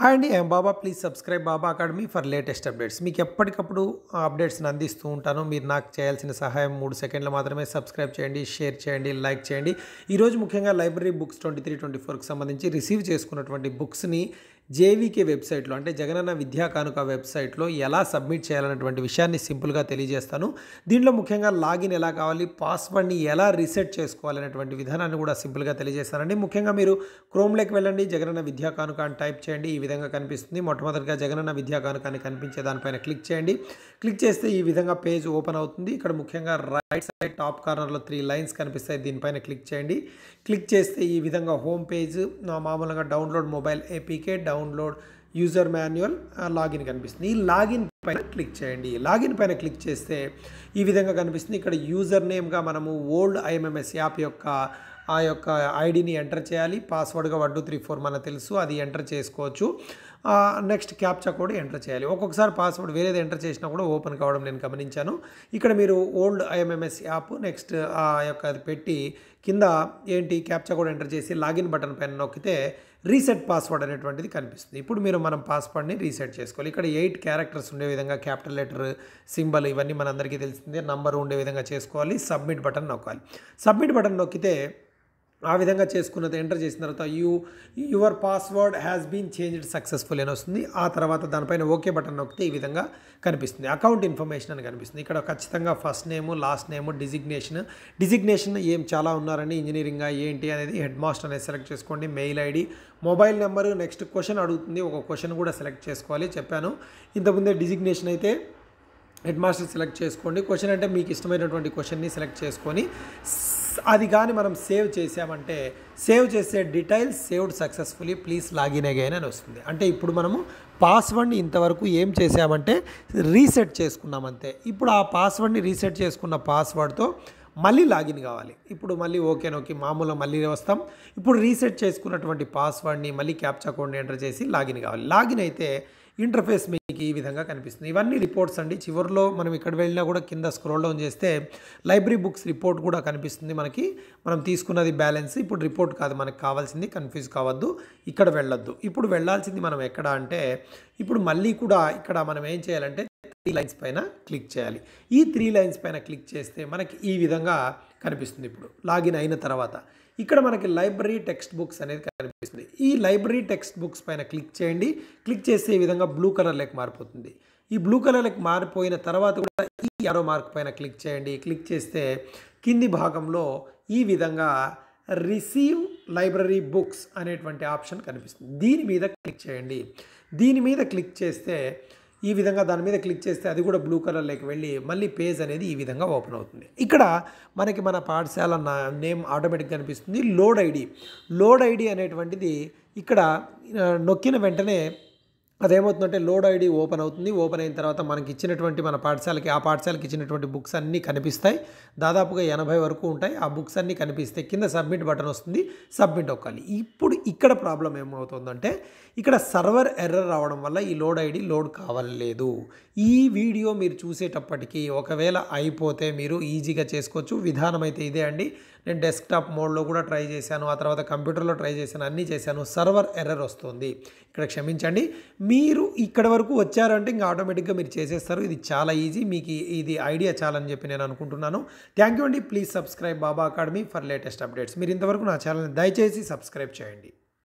hi అండి I'm Baba please subscribe Baba academy for latest updates మీకు ఎప్పటికప్పుడు అప్డేట్స్ని అందిస్తూ ఉంటాను మీరు నాకు చేయాల్సిన సహాయం మూడు సెకండ్లు మాత్రమే సబ్స్క్రైబ్ చేయండి షేర్ చేయండి లైక్ చేయండి ఈరోజు ముఖ్యంగా library books twenty three twenty ఫోర్కి సంబంధించి రిసీవ్ చేసుకున్నటువంటి బుక్స్ని జేవీకే వెబ్సైట్లో అంటే జగనన్న విద్యా కానుక వెబ్సైట్లో ఎలా సబ్మిట్ చేయాలన్నటువంటి విషయాన్ని సింపుల్గా తెలియజేస్తాను దీంట్లో ముఖ్యంగా లాగిన్ ఎలా కావాలి పాస్వర్డ్ని ఎలా రీసెట్ చేసుకోవాలనేటువంటి విధానాన్ని కూడా సింపుల్గా తెలియజేస్తానండి ముఖ్యంగా మీరు క్రోమ్లోకి వెళ్ళండి జగనన్న విద్యా కానుక అని టైప్ చేయండి ఈ విధంగా కనిపిస్తుంది మొట్టమొదటిగా జగనన్న విద్యా కానుక అని కనిపించే దానిపైన క్లిక్ చేయండి క్లిక్ చేస్తే ఈ విధంగా పేజ్ ఓపెన్ అవుతుంది ఇక్కడ ముఖ్యంగా రైట్ సైడ్ టాప్ కార్నర్లో త్రీ లైన్స్ కనిపిస్తాయి దీనిపైన క్లిక్ చేయండి క్లిక్ చేస్తే ఈ విధంగా హోమ్ పేజ్ మామూలుగా download mobile APK download user manual login కనిపిస్తుంది ఈ లాగిన్ పైన క్లిక్ చేయండి లాగిన్ పైన క్లిక్ చేస్తే ఈ విధంగా కనిపిస్తుంది ఇక్కడ యూజర్ నేమ్గా మనము ఓల్డ్ ఐఎంఎంఎస్ యాప్ యొక్క ఆ యొక్క ఐడిని ఎంటర్ చేయాలి పాస్వర్డ్గా వన్ టూ త్రీ ఫోర్ మనకు తెలుసు అది ఎంటర్ చేసుకోవచ్చు నెక్స్ట్ క్యాప్చా కూడా ఎంటర్ చేయాలి ఒక్కొక్కసారి పాస్వర్డ్ వేరేది ఎంటర్ చేసినా కూడా ఓపెన్ కావడం నేను గమనించాను ఇక్కడ మీరు ఓల్డ్ ఐఎంఎంఎస్ యాప్ నెక్స్ట్ ఆ యొక్క అది పెట్టి కింద ఏంటి క్యాప్చా కూడా ఎంటర్ చేసి లాగిన్ బటన్ పైన నొక్కితే రీసెట్ పాస్వర్డ్ అనేటువంటిది కనిపిస్తుంది ఇప్పుడు మీరు మనం పాస్వర్డ్ని రీసెట్ చేసుకోవాలి ఇక్కడ ఎయిట్ క్యారెక్టర్స్ ఉండే విధంగా క్యాపిటల్ లెటర్ సింబల్ ఇవన్నీ మనందరికీ తెలిసిందే నంబర్ ఉండే విధంగా చేసుకోవాలి సబ్మిట్ బటన్ నొక్కాలి సబ్మిట్ బటన్ నొక్కితే ఆ విధంగా చేసుకున్నది ఎంటర్ చేసిన తర్వాత you your password has been changed successful అని వస్తుంది ఆ తర్వాత దానిపైన ఓకే బటన్ నొక్కితే ఈ విధంగా కనిపిస్తుంది అకౌంట్ ఇన్ఫర్మేషన్ అని కనిపిస్తుంది ఇక్కడ ఖచ్చితంగా first name last name designation designation ఏం చాలా ఉన్నారని ఇంజనీరింగ్ ఏంటి అనేది హెడ్ మాస్టర్ అనేది సెలెక్ట్ చేసుకోండి mail ID mobile number next question అడుగుతుంది ఒక క్వశ్చన్ కూడా సెలెక్ట్ చేసుకోవాలి చెప్పాను ఇంతకుముందే డిజిగ్నేషన్ అయితే హెడ్ మాస్టర్ సెలెక్ట్ చేసుకోండి క్వశ్చన్ అంటే మీకు ఇష్టమైనటువంటి క్వశ్చన్ని సెలెక్ట్ చేసుకొని అది కానీ మనం సేవ్ చేసామంటే సేవ్ చేసే details saved successfully please login again అని వస్తుంది అంటే ఇప్పుడు మనము పాస్వర్డ్ని ఇంతవరకు ఏం చేసామంటే రీసెట్ చేసుకున్నాం అంతే ఇప్పుడు ఆ పాస్వర్డ్ని రీసెట్ చేసుకున్న పాస్వర్డ్తో మళ్ళీ లాగిన్ కావాలి ఇప్పుడు మళ్ళీ ఓకే నొక్కి మామూలుగా మళ్ళీ వస్తాం ఇప్పుడు రీసెట్ చేసుకున్నటువంటి పాస్వర్డ్ని మళ్ళీ క్యాప్చా కోడ్ని ఎంటర్ చేసి లాగిన్ కావాలి లాగిన్ అయితే ఇంటర్ఫేస్ మీకు ఈ విధంగా కనిపిస్తుంది ఇవన్నీ రిపోర్ట్స్ అండి చివరిలో మనం ఇక్కడ వెళ్ళినా కూడా కింద స్క్రోల్ డౌన్ చేస్తే లైబ్రరీ బుక్స్ రిపోర్ట్ కూడా కనిపిస్తుంది మనకి మనం తీసుకున్నది బ్యాలెన్స్ ఇప్పుడు రిపోర్ట్ కాదు మనకు కావాల్సింది కన్ఫ్యూజ్ కావద్దు ఇక్కడ వెళ్ళొద్దు ఇప్పుడు వెళ్ళాల్సింది మనం ఎక్కడ అంటే ఇప్పుడు మళ్ళీ కూడా ఇక్కడ మనం ఏం చేయాలంటే త్రీ లైన్స్ పైన క్లిక్ చేయాలి ఈ త్రీ లైన్స్ పైన క్లిక్ చేస్తే మనకి ఈ విధంగా కనిపిస్తుంది ఇప్పుడు లాగిన్ అయిన తర్వాత ఇక్కడ మనకి లైబ్రరీ టెక్స్ట్ బుక్స్ అనేది కనిపిస్తుంది ఈ లైబ్రరీ టెక్స్ట్ బుక్స్ పైన క్లిక్ చేయండి క్లిక్ చేస్తే ఈ విధంగా బ్లూ కలర్లోకి మారిపోతుంది ఈ బ్లూ కలర్లోకి మారిపోయిన తర్వాత కూడా ఈ యారో మార్క్ పైన క్లిక్ చేయండి క్లిక్ చేస్తే కింది భాగంలో ఈ విధంగా రిసీవ్ లైబ్రరీ బుక్స్ అనేటువంటి ఆప్షన్ కనిపిస్తుంది దీని మీద క్లిక్ చేయండి దీని మీద క్లిక్ చేస్తే ఈ విధంగా దాని మీద క్లిక్ చేస్తే అది కూడా బ్లూ కలర్లోకి వెళ్ళి మళ్ళీ పేజ్ అనేది ఈ విధంగా ఓపెన్ అవుతుంది ఇక్కడ మనకి మన పాఠశాల నేమ్ ఆటోమేటిక్గా కనిపిస్తుంది లోడ్ ఐడి లోడ్ ఐడి అనేటువంటిది ఇక్కడ నొక్కిన వెంటనే అదేమవుతుందంటే లోడ్ ఐడి ఓపెన్ అవుతుంది ఓపెన్ అయిన తర్వాత మనకి ఇచ్చినటువంటి మన పాఠశాలకి ఆ పాఠశాలకి ఇచ్చినటువంటి బుక్స్ అన్నీ కనిపిస్తాయి దాదాపుగా ఎనభై వరకు ఉంటాయి ఆ బుక్స్ అన్నీ కనిపిస్తాయి కింద సబ్మిట్ బటన్ వస్తుంది సబ్మిట్ ఒక్కాలి ఇప్పుడు ఇక్కడ ప్రాబ్లం ఏమవుతుందంటే ఇక్కడ సర్వర్ ఎర్రర్ రావడం వల్ల ఈ లోడ్ ఐడి లోడ్ కావలేదు ఈ వీడియో మీరు చూసేటప్పటికి ఒకవేళ అయిపోతే మీరు ఈజీగా చేసుకోవచ్చు విధానం అయితే ఇదే అండి నేను డెస్క్టాప్ మోడ్లో కూడా ట్రై చేశాను ఆ తర్వాత కంప్యూటర్లో ట్రై చేశాను అన్నీ చేశాను సర్వర్ ఎర్రర్ వస్తుంది ఇక్కడ క్షమించండి మీరు ఇక్కడ వరకు వచ్చారంటే ఇంకా ఆటోమేటిక్గా మీరు చేసేస్తారు ఇది చాలా ఈజీ మీకు ఇది ఐడియా చాలని చెప్పి నేను అనుకుంటున్నాను థ్యాంక్ యూ అండి please subscribe Baba academy for latest updates మీరు ఇంతవరకు నా ఛానల్ని దయచేసి సబ్స్క్రైబ్ చేయండి